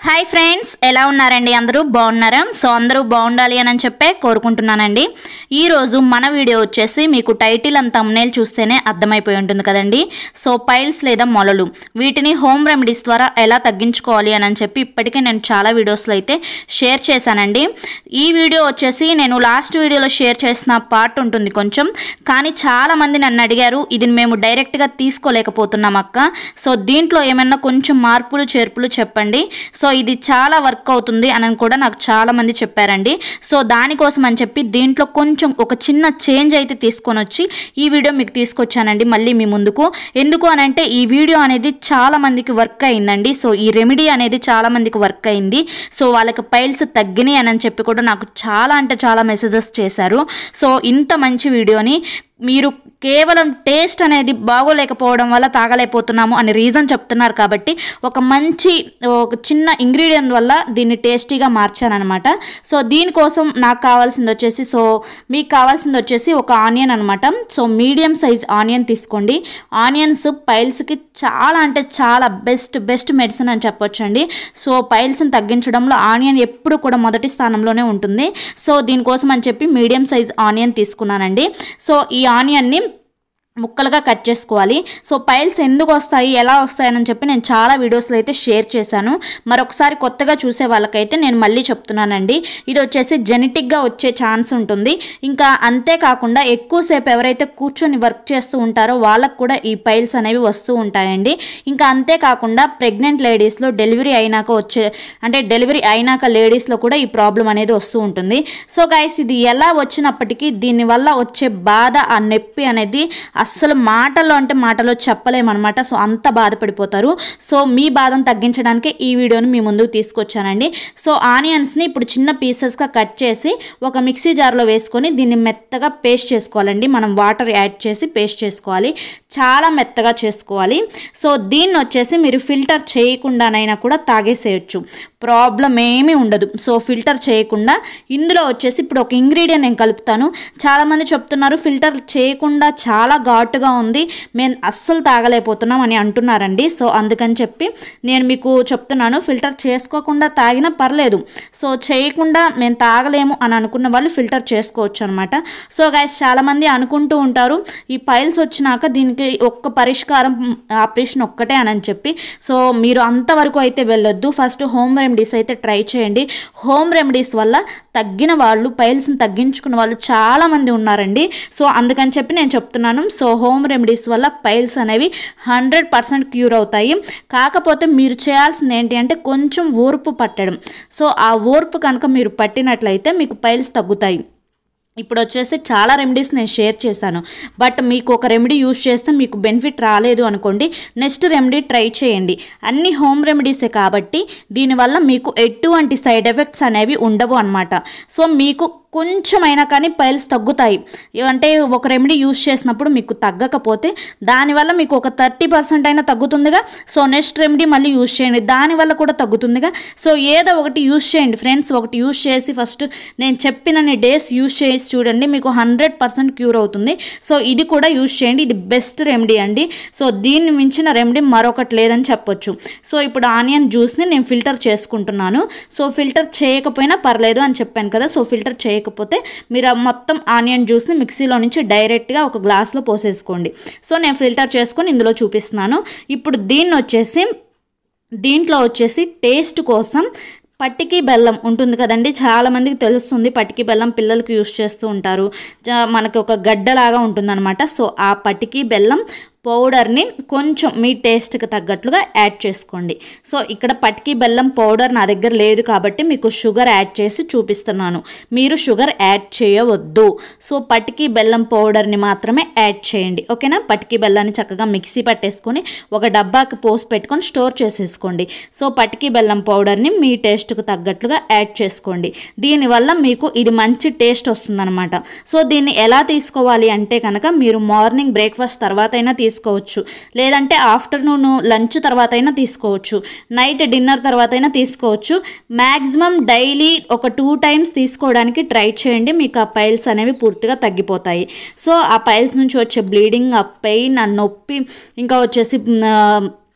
hi friends ఎలా ఉన్నారండి అందరూ బాగున్నారా సో అందరూ బాగుండాలి అని చెప్పే కోరుకుంటున్నానండి ఈరోజు మన వీడియో వచ్చేసి మీకు టైటిల్ అండ్ తమ్నేల్ చూస్తేనే అర్థమైపోయి ఉంటుంది కదండి సో పైల్స్ లేదా మొలలు వీటిని హోమ్ రెమెడీస్ ద్వారా ఎలా తగ్గించుకోవాలి అని చెప్పి ఇప్పటికే నేను చాలా వీడియోస్లో అయితే షేర్ చేశానండి ఈ వీడియో వచ్చేసి నేను లాస్ట్ వీడియోలో షేర్ చేసిన పార్ట్ ఉంటుంది కొంచెం కానీ చాలామంది నన్ను అడిగారు ఇది మేము డైరెక్ట్గా తీసుకోలేకపోతున్నాం అక్క సో దీంట్లో ఏమైనా కొంచెం మార్పులు చేర్పులు చెప్పండి సో ఇది చాలా వర్క్ అవుతుంది అని కూడా నాకు చాలా మంది చెప్పారండి సో దానికోసం అని చెప్పి దీంట్లో కొంచెం ఒక చిన్న చేంజ్ అయితే తీసుకొని వచ్చి ఈ వీడియో మీకు తీసుకొచ్చానండి మళ్ళీ మీ ముందుకు ఎందుకు అని అంటే ఈ వీడియో అనేది చాలా మందికి వర్క్ అయిందండి సో ఈ రెమెడీ అనేది చాలా మందికి వర్క్ అయింది సో వాళ్ళకి పైల్స్ తగ్గినాయి అని చెప్పి కూడా నాకు చాలా అంటే చాలా మెసేజెస్ చేశారు సో ఇంత మంచి వీడియోని మీరు కేవలం టేస్ట్ అనేది బాగోలేకపోవడం వల్ల తాగలేకపోతున్నాము అని రీజన్ చెప్తున్నారు కాబట్టి ఒక మంచి ఒక చిన్న ఇంగ్రీడియంట్ వల్ల దీన్ని టేస్టీగా మార్చానమాట సో దీనికోసం నాకు కావాల్సింది వచ్చేసి సో మీకు కావాల్సింది వచ్చేసి ఒక ఆనియన్ అనమాట సో మీడియం సైజ్ ఆనియన్ తీసుకోండి ఆనియన్స్ పైల్స్కి చాలా అంటే చాలా బెస్ట్ బెస్ట్ మెడిసిన్ అని చెప్పొచ్చండి సో పైల్స్ని తగ్గించడంలో ఆనియన్ ఎప్పుడు కూడా మొదటి స్థానంలోనే ఉంటుంది సో దీనికోసం అని చెప్పి మీడియం సైజ్ ఆనియన్ తీసుకున్నానండి సో ఈ ఆనియన్ని ముక్కలుగా కట్ చేసుకోవాలి సో పైల్స్ ఎందుకు వస్తాయి ఎలా వస్తాయని చెప్పి నేను చాలా వీడియోస్లో అయితే షేర్ చేశాను మరొకసారి కొత్తగా చూసే వాళ్ళకైతే నేను మళ్ళీ చెప్తున్నానండి ఇది వచ్చేసి జెనెటిక్గా వచ్చే ఛాన్స్ ఉంటుంది ఇంకా అంతేకాకుండా ఎక్కువసేపు ఎవరైతే కూర్చొని వర్క్ చేస్తూ ఉంటారో వాళ్ళకు కూడా ఈ పైల్స్ అనేవి వస్తూ ఉంటాయండి ఇంకా అంతేకాకుండా ప్రెగ్నెంట్ లేడీస్లో డెలివరీ అయినాక వచ్చే అంటే డెలివరీ అయినాక లేడీస్లో కూడా ఈ ప్రాబ్లం అనేది వస్తూ ఉంటుంది సో గైస్ ఇది ఎలా వచ్చినప్పటికీ దీనివల్ల వచ్చే బాధ ఆ నొప్పి అనేది అస్సలు మాటల్లో అంటే మాటలో చెప్పలేమన్నమాట సో అంత బాధపడిపోతారు సో మీ బాధను తగ్గించడానికి ఈ వీడియోని మీ ముందుకు తీసుకొచ్చానండి సో ఆనియన్స్ని ఇప్పుడు చిన్న పీసెస్గా కట్ చేసి ఒక మిక్సీ జార్లో వేసుకొని దీన్ని మెత్తగా పేస్ట్ చేసుకోవాలండి మనం వాటర్ యాడ్ చేసి పేస్ట్ చేసుకోవాలి చాలా మెత్తగా చేసుకోవాలి సో దీన్ని వచ్చేసి మీరు ఫిల్టర్ చేయకుండానైనా కూడా తాగేసేయచ్చు ప్రాబ్లం ఏమీ ఉండదు సో ఫిల్టర్ చేయకుండా ఇందులో వచ్చేసి ఇప్పుడు ఒక ఇంగ్రీడియంట్ నేను కలుపుతాను చాలామంది చెప్తున్నారు ఫిల్టర్ చేయకుండా చాలా ఘాటుగా ఉంది మేము అస్సలు తాగలేకపోతున్నాం అని అంటున్నారండి సో అందుకని చెప్పి నేను మీకు చెప్తున్నాను ఫిల్టర్ చేసుకోకుండా తాగినా పర్లేదు సో చేయకుండా మేము తాగలేము అని అనుకున్న వాళ్ళు ఫిల్టర్ చేసుకోవచ్చు అనమాట సో గైస్ చాలామంది అనుకుంటూ ఉంటారు ఈ పైల్స్ వచ్చినాక దీనికి ఒక్క పరిష్కారం ఆపరేషన్ ఒక్కటే అని చెప్పి సో మీరు అంతవరకు అయితే వెళ్ళొద్దు ఫస్ట్ హోమ్ రెమెడీస్ అయితే ట్రై చేయండి హోమ్ రెమెడీస్ వల్ల తగ్గిన వాళ్ళు పైల్స్ని తగ్గించుకున్న వాళ్ళు చాలామంది ఉన్నారండి సో అందుకని చెప్పి నేను చెప్తున్నాను సో హోమ్ రెమెడీస్ వల్ల పైల్స్ అనేవి హండ్రెడ్ పర్సెంట్ క్యూర్ అవుతాయి కాకపోతే మీరు చేయాల్సింది ఏంటి అంటే కొంచెం ఓర్పు పట్టడం సో ఆ ఓర్పు కనుక మీరు పట్టినట్లయితే మీకు పైల్స్ తగ్గుతాయి ఇప్పుడు వచ్చేసి చాలా రెమెడీస్ నేను షేర్ చేశాను బట్ మీకు ఒక రెమెడీ యూజ్ చేస్తే మీకు బెనిఫిట్ రాలేదు అనుకోండి నెక్స్ట్ రెమెడీ ట్రై చేయండి అన్ని హోమ్ రెమెడీసే కాబట్టి దీనివల్ల మీకు ఎటువంటి సైడ్ ఎఫెక్ట్స్ అనేవి ఉండవు అనమాట సో మీకు కొంచెమైనా కానీ పైల్స్ తగ్గుతాయి అంటే ఒక రెమెడీ యూజ్ చేసినప్పుడు మీకు తగ్గకపోతే దానివల్ల మీకు ఒక థర్టీ పర్సెంట్ అయినా తగ్గుతుందిగా సో నెక్స్ట్ రెమెడీ మళ్ళీ యూజ్ చేయండి దానివల్ల కూడా తగ్గుతుందిగా సో ఏదో ఒకటి యూజ్ చేయండి ఫ్రెండ్స్ ఒకటి యూజ్ చేసి ఫస్ట్ నేను చెప్పినన్ని డేస్ యూజ్ చేసి చూడండి మీకు హండ్రెడ్ పర్సెంట్ క్యూర్ అవుతుంది సో ఇది కూడా యూజ్ చేయండి ఇది బెస్ట్ రెమెడీ అండి సో దీన్ని మించిన రెమెడీ మరొకటి లేదని చెప్పొచ్చు సో ఇప్పుడు ఆనియన్ జ్యూస్ని నేను ఫిల్టర్ చేసుకుంటున్నాను సో ఫిల్టర్ చేయకపోయినా పర్లేదు అని చెప్పాను కదా సో ఫిల్టర్ చేయ చేయకపోతే మీరు ఆ మొత్తం ఆనియన్ జ్యూస్ని మిక్సీలో నుంచి డైరెక్ట్గా ఒక గ్లాస్లో పోసేసుకోండి సో నేను ఫిల్టర్ చేసుకొని ఇందులో చూపిస్తున్నాను ఇప్పుడు దీన్ని వచ్చేసి దీంట్లో వచ్చేసి టేస్ట్ కోసం పట్టికి బెల్లం ఉంటుంది కదండి చాలామందికి తెలుస్తుంది పట్టికి బెల్లం పిల్లలకి యూస్ చేస్తూ ఉంటారు మనకి ఒక గడ్డలాగా ఉంటుందన్నమాట సో ఆ పట్టికి బెల్లం పౌడర్ని కొంచెం మీ టేస్ట్కి తగ్గట్లుగా యాడ్ చేసుకోండి సో ఇక్కడ పట్కి బెల్లం పౌడర్ నా దగ్గర లేదు కాబట్టి మీకు షుగర్ యాడ్ చేసి చూపిస్తున్నాను మీరు షుగర్ యాడ్ చేయవద్దు సో పట్కి బెల్లం పౌడర్ని మాత్రమే యాడ్ చేయండి ఓకేనా పట్కి బెల్లాన్ని చక్కగా మిక్సీ పట్టేసుకొని ఒక డబ్బాకి పోసి పెట్టుకొని స్టోర్ చేసేసుకోండి సో పట్కి బెల్లం పౌడర్ని మీ టేస్ట్కి తగ్గట్లుగా యాడ్ చేసుకోండి దీనివల్ల మీకు ఇది మంచి టేస్ట్ వస్తుందన్నమాట సో దీన్ని ఎలా తీసుకోవాలి అంటే కనుక మీరు మార్నింగ్ బ్రేక్ఫాస్ట్ తర్వాత అయినా తీసుకోవచ్చు లేదంటే ఆఫ్టర్నూన్ లంచ్ తర్వాత అయినా తీసుకోవచ్చు నైట్ డిన్నర్ తర్వాత అయినా తీసుకోవచ్చు మ్యాక్సిమం డైలీ ఒక టూ టైమ్స్ తీసుకోవడానికి ట్రై చేయండి మీకు ఆ పైల్స్ అనేవి పూర్తిగా తగ్గిపోతాయి సో ఆ పైల్స్ నుంచి వచ్చే బ్లీడింగ్ ఆ పెయిన్ ఆ నొప్పి ఇంకా వచ్చేసి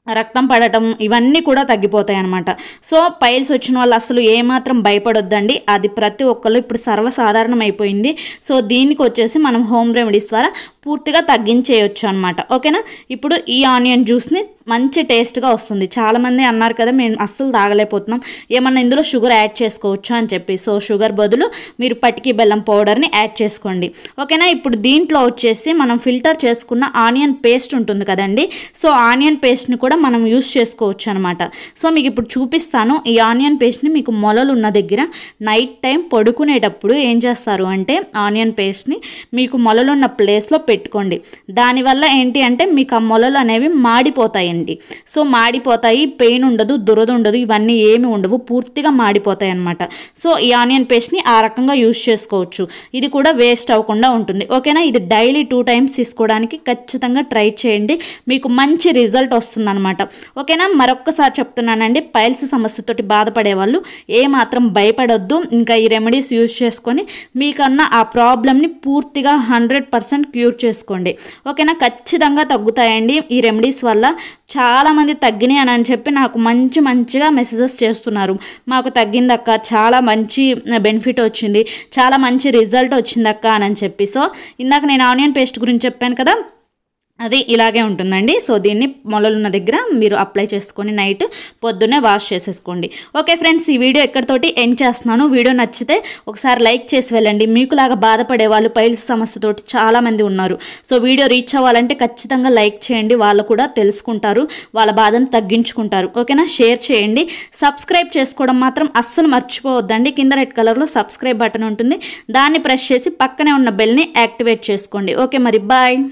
రక్తం పడటం ఇవన్నీ కూడా తగ్గిపోతాయి అనమాట సో పైల్స్ వచ్చిన వాళ్ళు అసలు ఏమాత్రం భయపడొద్దండి అది ప్రతి ఒక్కళ్ళు ఇప్పుడు సర్వసాధారణం అయిపోయింది సో దీనికి వచ్చేసి మనం హోమ్ రెమెడీస్ ద్వారా పూర్తిగా తగ్గించేయచ్చు అనమాట ఓకేనా ఇప్పుడు ఈ ఆనియన్ జ్యూస్ని మంచి టేస్ట్గా వస్తుంది చాలామంది అన్నారు కదా మేము అస్సలు తాగలేకపోతున్నాం ఏమన్నా ఇందులో షుగర్ యాడ్ చేసుకోవచ్చు అని చెప్పి సో షుగర్ బదులు మీరు పటికి బెల్లం పౌడర్ని యాడ్ చేసుకోండి ఓకేనా ఇప్పుడు దీంట్లో వచ్చేసి మనం ఫిల్టర్ చేసుకున్న ఆనియన్ పేస్ట్ ఉంటుంది కదండి సో ఆనియన్ పేస్ట్ని కూడా మనం యూస్ చేసుకోవచ్చు అనమాట సో మీకు ఇప్పుడు చూపిస్తాను ఈ ఆనియన్ పేస్ట్ని మీకు మొలలు ఉన్న దగ్గర నైట్ టైం పడుకునేటప్పుడు ఏం చేస్తారు అంటే ఆనియన్ పేస్ట్ని మీకు మొలలు ఉన్న ప్లేస్లో పెట్టుకోండి దానివల్ల ఏంటి అంటే మీకు ఆ మొలలు అనేవి మాడిపోతాయండి సో మాడిపోతాయి పెయిన్ ఉండదు దురద ఉండదు ఇవన్నీ ఏమి ఉండవు పూర్తిగా మాడిపోతాయి అనమాట సో ఈ ఆనియన్ పేస్ట్ని ఆ రకంగా యూస్ చేసుకోవచ్చు ఇది కూడా వేస్ట్ అవ్వకుండా ఉంటుంది ఓకేనా ఇది డైలీ టూ టైమ్స్ తీసుకోవడానికి ఖచ్చితంగా ట్రై చేయండి మీకు మంచి రిజల్ట్ వస్తుందన్నమాట ఓకేనా మరొక్కసారి చెప్తున్నానండి పైల్స్ సమస్యతోటి బాధపడే వాళ్ళు ఏమాత్రం భయపడొద్దు ఇంకా ఈ రెమెడీస్ యూజ్ చేసుకొని మీకన్నా ఆ ప్రాబ్లమ్ని పూర్తిగా హండ్రెడ్ పర్సెంట్ క్యూర్ చేసుకోండి ఓకేనా ఖచ్చితంగా తగ్గుతాయండి ఈ రెమెడీస్ వల్ల చాలామంది తగ్గినాయి అని అని చెప్పి నాకు మంచి మంచిగా మెసేజెస్ చేస్తున్నారు మాకు తగ్గిందక్క చాలా మంచి బెనిఫిట్ వచ్చింది చాలా మంచి రిజల్ట్ వచ్చిందక్క అని చెప్పి సో ఇందాక నేను ఆనియన్ పేస్ట్ గురించి చెప్పాను కదా అది ఇలాగే ఉంటుందండి సో దీన్ని మొలలున్న దగ్గర మీరు అప్లై చేసుకొని నైట్ పొద్దున్నే వాష్ చేసేసుకోండి ఓకే ఫ్రెండ్స్ ఈ వీడియో ఎక్కడితోటి ఎండ్ చేస్తున్నాను వీడియో నచ్చితే ఒకసారి లైక్ చేసి వెళ్ళండి మీకులాగా బాధపడే వాళ్ళు పైల్స్ సమస్యతోటి చాలామంది ఉన్నారు సో వీడియో రీచ్ అవ్వాలంటే ఖచ్చితంగా లైక్ చేయండి వాళ్ళు కూడా తెలుసుకుంటారు వాళ్ళ బాధను తగ్గించుకుంటారు ఓకేనా షేర్ చేయండి సబ్స్క్రైబ్ చేసుకోవడం మాత్రం అస్సలు మర్చిపోవద్దండి కింద రెడ్ కలర్లో సబ్స్క్రైబ్ బటన్ ఉంటుంది దాన్ని ప్రెస్ చేసి పక్కనే ఉన్న బెల్ని యాక్టివేట్ చేసుకోండి ఓకే మరి బాయ్